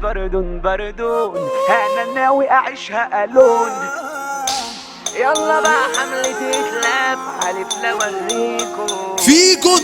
بردون بردون انا ناوي اعيشها الون يلا بقى حملة اتلاف حلف لوريكم فيكو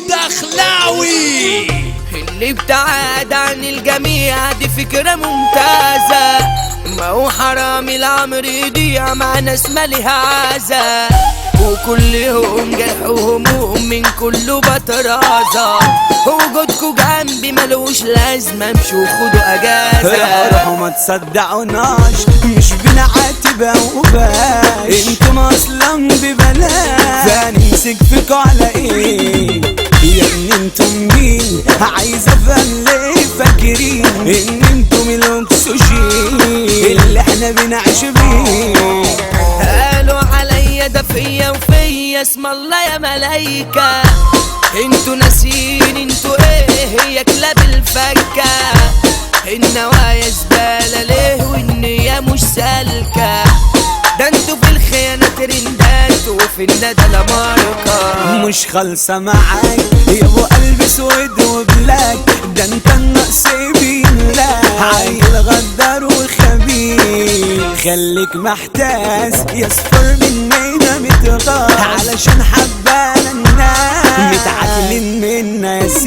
الدخلاوي اللي ابتعد عن الجميع دي فكرة ممتازة ما هو حرام العمر يضيع مع ناس مالها عزة وكل يوم جرح وهموم من كله بطرازة وجودكوا جنبي ملوش لازمة امشوا خدوا اجازة روحوا ما تصدعوناش مش بنعاتب وباش انتم اصلا ببلاش فنمسك فيكوا على ايه يا ابني انتم مين عايز افهم ليه فاكرين ان انتم الاكسجين اللي احنا بنعيش بيه قالوا عليا ده فيا وفيا اسم الله يا ملايكة انتوا ناسين انتوا ايه هي كلاب الفكة النوايا زبالة ليه والنية مش سالكة ده انتوا في الخيانة ترندات وفي الندى ماركة مش خالصة معاك يا ابو قلب اسود وبلاك ده انت النقص بيملاك عيل غدار وخبيث خليك محتاس يصفر مننا متغاظ علشان حبانا الناس متعكلين من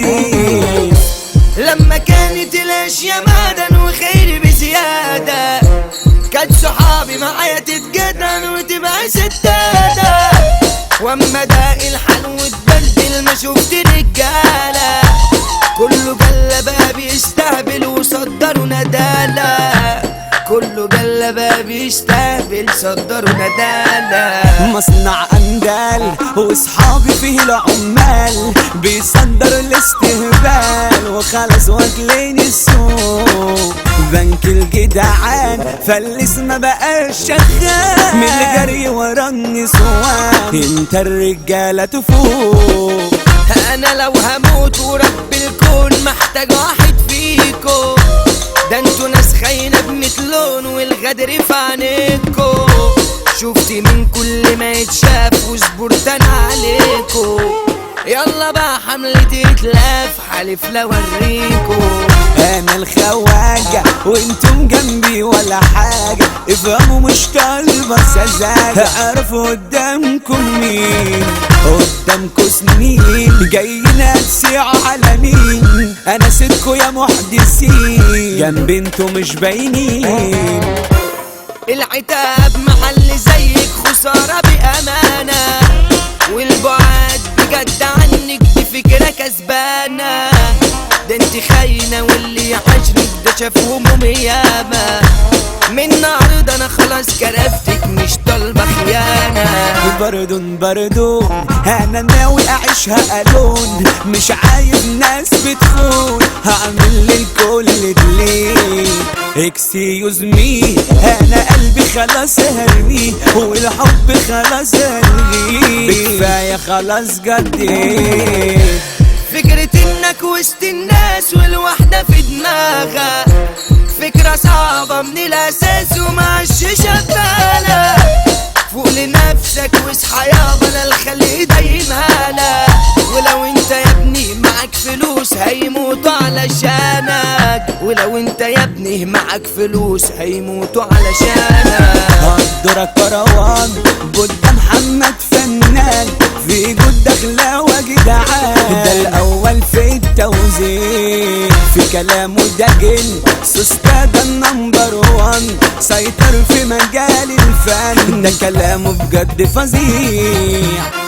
ناسيس لما كانت الاشياء معدن وخير بزيادة كانت صحابي معايا تتجدن وتبقى ستادة واما ده الحال واتبدل ما شفت رجالة كله جلبة بيستهبل وصدروا ندالة كله جلبة بيستهبل صدروا ندالة مصنع اندال واصحابي فيه العمال بيصدر الاستهبال وخلص واكلين السوق بنك الجدعان فلس ما بقاش شغال من الجري ورا النسوان انت الرجاله تفوق انا لو هموت ورب الكون محتاج واحد فيكو ده انتوا ناس خاينه بمثلون والغدر في عينيكو شفت من كل ما يتشاف وصبرت انا عليكو يلا بقى حملة اتلاف حلف لوريكو انا الخواجة وانتم جنبي ولا حاجة افهموا مش طالبة سذاجة اعرفوا قدامكم مين قدامكم سنين جايين تسيعوا على مين انا سيدكوا يا محدثين جنبي انتوا مش باينين العتاب محل زيك خسارة بأمانة والبعاد بجد عنك دي فكرة كسبانة ده انت خاينة واللي يعاشرك ده شاف هموم ياما من النهاردة انا خلاص كرفتك مش طالبة خيانة بردون بردون انا ناوي اعيشها الون مش عايز ناس بتخون هعمل للكل دليل اكسيوز مي انا قلبي خلاص هرميه والحب خلاص هلغيه بكفايه خلاص جدي فكرة انك وسط الناس والوحدة في دماغها فكرة صعبة من الاساس ومعش شغالة فوق لنفسك واصحى يابا انا الخلي دايما لا ولو انت يا ابني معاك فلوس هيموتوا علشانك ولو انت يا ابني معاك فلوس هيموتوا علشانك قدرك كروان بودة محمد فنان في جود دخلاوة جدعان ده الأول في التوزيع في كلامه ده جن سوستا ده النمبر وان سيطر في مجال الفن ده كلامه بجد فظيع